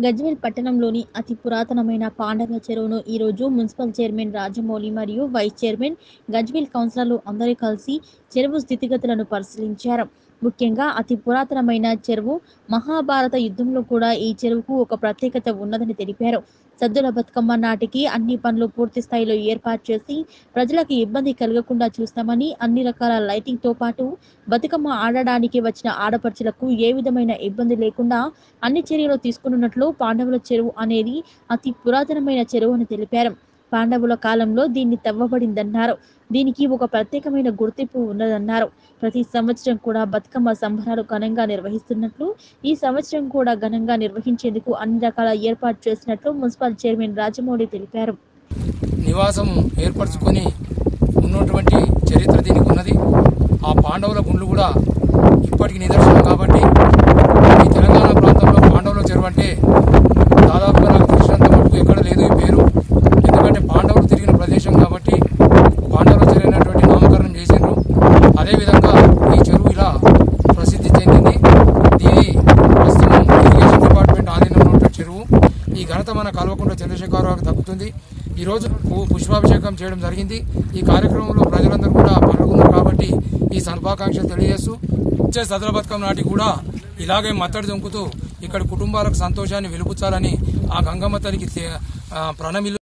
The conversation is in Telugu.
గజ్వేల్ పట్టణంలోని అతి పురాతనమైన పాండవ చెరువును ఈరోజు మున్సిపల్ చైర్మన్ రాజమౌళి మరియు వైస్ చైర్మన్ గజ్వేల్ కౌన్సిలర్లు అందరూ కలిసి చెరువు స్థితిగతులను పరిశీలించారు ముఖ్యంగా అతి పురాతనమైన చెరువు మహాభారత యుద్ధంలో కూడా ఈ చెరువుకు ఒక ప్రత్యేకత ఉన్నదని తెలిపారు సద్దుల బతుకమ్మ నాటికి అన్ని పనులు పూర్తి స్థాయిలో ఏర్పాటు చేసి ప్రజలకు ఇబ్బంది కలగకుండా చూస్తామని అన్ని రకాల లైటింగ్ తో పాటు బతుకమ్మ ఆడడానికి వచ్చిన ఆడపడుచులకు ఏ విధమైన ఇబ్బంది లేకుండా అన్ని చర్యలు తీసుకున్నట్లు పాండవుల చెరువు అనేది అతి పురాతనమైన చెరువు అని తెలిపారు పాండవుల కాలంలో దీన్ని తవ్వబడిందన్నారు దీనికి ఒక ప్రత్యేకమైన గుర్తింపు ఉన్నదన్నారు ప్రతి సంవత్సరం కూడా బతుకమ్మ సంబరాలు ఘనంగా నిర్వహిస్తున్నట్లు ఈ సంవత్సరం కూడా ఘనంగా నిర్వహించేందుకు అన్ని రకాల ఏర్పాటు చేసినట్లు మున్సిపల్ చైర్మన్ రాజమౌళి తెలిపారు నివాసం ఏర్పరచుకొని ఉన్నటువంటి చరిత్ర దీనికి ఉన్నది ఆ పాండవుల గుండ్లు కూడా ఇప్పటికి నిదర్శనం కాబట్టి ఈ తెలంగాణ ప్రాంతంలో పాండవుల చెరువు అంటే దాదాపుగా నాకు తెలిసినంత మటుకు ఎక్కడ లేదు ఈ పేరు ఎందుకంటే పాండవులు తిరిగిన ప్రదేశం కాబట్టి పాండవుల చెరువు అయినటువంటి నామకరణం చేసిండ్రు అదేవిధంగా ఈ చెరువు ఇలా ప్రసిద్ధి చెందింది దీని ప్రస్తుతం ఇరిగేషన్ డిపార్ట్మెంట్ ఆధీనంలో ఉన్న చెరువు ఈ ఘనత మన కల్వకుంట్ల చంద్రశేఖరరావుకి దక్కుతుంది ఈ రోజు పు- పుష్పాభిషేకం చేయడం జరిగింది ఈ కార్యక్రమంలో ప్రజలందరూ కూడా పాల్గొన్నారు కాబట్టి ఈ శుభాకాంక్షలు తెలియజేస్తూ వచ్చే సదర బతుకమ్మ నాటి కూడా ఇలాగే మత్తడి దొంకుతూ ఇక్కడ కుటుంబాలకు సంతోషాన్ని వెలుపుచ్చాలని ఆ గంగమ్మ తల్లికి తే- ఆ, ప్రణమిల్లు